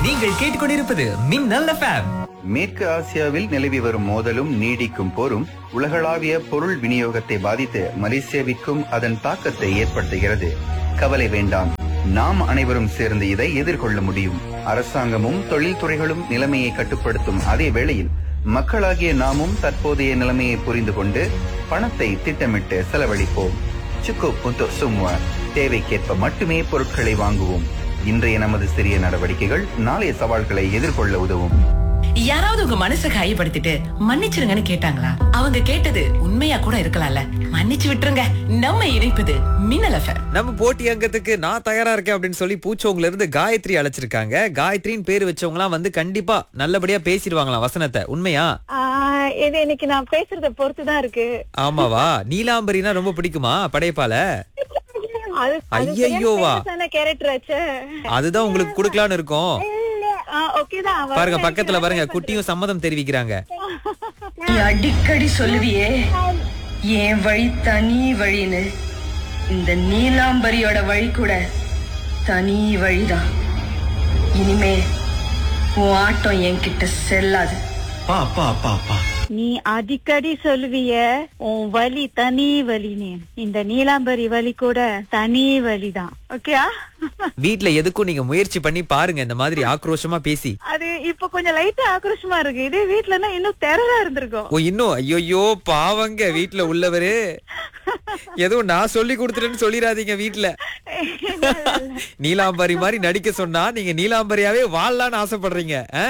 நீங்கள் கேட்டுக்கொண்டிருப்பது மின்னல் எஃப்எம் மேற்கு ஆசியாவில் நிலவி வரும் மோதலும் நீடிக்கும் போரும் உலகளாவிய பொருள் விநியோகத்தை பாதித்து மலேசியாவிற்கும் அதன் தாக்கத்தை ஏற்படுத்துகிறது கவலை வேண்டாம் நாம் அனைவரும் சேர்ந்து இதை எதிர்கொள்ள முடியும் அரசாங்கமும் தொழில்துறைகளும் நிலைமையை கட்டுப்படுத்தும் அதே வேளையில் மக்களாகிய நாமும் தற்போதைய நிலைமையை புரிந்து கொண்டு பணத்தை திட்டமிட்டு செலவழிப்போம் சுக்கு புத்து சும்மா தேவைக்கேற்ப மட்டுமே பொருட்களை வாங்குவோம் இன்றைய நமது சிறிய நடவடிக்கைகள் நாளைய சவால்களை எதிர்கொள்ள உதவும் யாராவது உங்க மனசை காயப்படுத்திட்டு மன்னிச்சிருங்கன்னு கேட்டாங்களா அவங்க கேட்டது உண்மையா கூட இருக்கலாம்ல மன்னிச்சு விட்டுருங்க நம்ம இணைப்பது மின்னல் எஃப்எம் நம்ம போட்டி அங்கத்துக்கு நான் தயாரா இருக்கேன் அப்படின்னு சொல்லி பூச்சோங்கல இருந்து காயத்ரி அழைச்சிருக்காங்க காயத்ரின்னு பேர் வச்சவங்கலாம் வந்து கண்டிப்பா நல்லபடியா பேசிடுவாங்களாம் வசனத்தை உண்மையா ஆஹ் இது இன்னைக்கு நான் பேசுறத பொறுத்து தான் இருக்கு ஆமாவா நீலாம்பரினா ரொம்ப பிடிக்குமா படையப்பால அது ஐயையோவா. கேரக்டர் ஆச்சு அதுதான் உங்களுக்கு கொடுக்கலான்னு இருக்கோம் ஓகே தான் அவ- பாருங்க பக்கத்துல பாருங்க குட்டியும் சம்மதம் தெரிவிக்கிறாங்க நீ அடிக்கடி சொல்லுவியே என் வழி தனி வழின்னு இந்த நீலாம்பரியோட வழி கூட தனி வழிதான் இனிமே உன் ஆட்டம் என்கிட்ட செல்லாது அப்பா அப்பா அப்பா அப்பா நீ அடிக்கடி சொல்லுவிய உன் வலி தனி வலின்னு இந்த நீலாம்பரி வலி கூட தனி வலிதான் ஓகேயா வீட்ல எதுக்கும் நீங்க முயற்சி பண்ணி பாருங்க இந்த மாதிரி ஆக்ரோஷமா பேசி அது இப்ப கொஞ்சம் லைட்டா ஆக்ரோஷமா இருக்கு இதே வீட்டுலன்னா இன்னும் டெரரா இருந்திருக்கும் ஓ இன்னும் ஐயோயோ பாவங்க வீட்ல உள்ளவரு எதுவும் நான் சொல்லி கொடுத்துட்டேன்னு சொல்லிடாதீங்க வீட்ல நீலாம்பரி மாதிரி நடிக்க சொன்னா நீங்க நீலாம்பரியாவே வாழலாம்னு ஆசைப்படுறீங்க ஆ?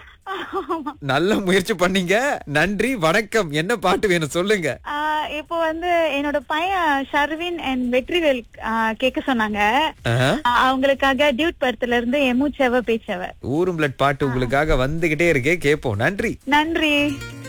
நல்ல முயற்சி பண்ணீங்க நன்றி வணக்கம் என்ன பாட்டு வேணும் சொல்லுங்க ஆஹ் இப்போ வந்து என்னோட பையன் ஷர்வின் அண்ட் வெற்றிவேல் ஆஹ் கேட்க சொன்னாங்க ஆ? ஆஹ் அவங்களுக்காக டியூட் படத்துல இருந்து எமூச்சவ பேச்சவ ஊரும் பிளட் பாட்டு உங்களுக்காக வந்துகிட்டே இருக்கே கேப்போம் நன்றி நன்றி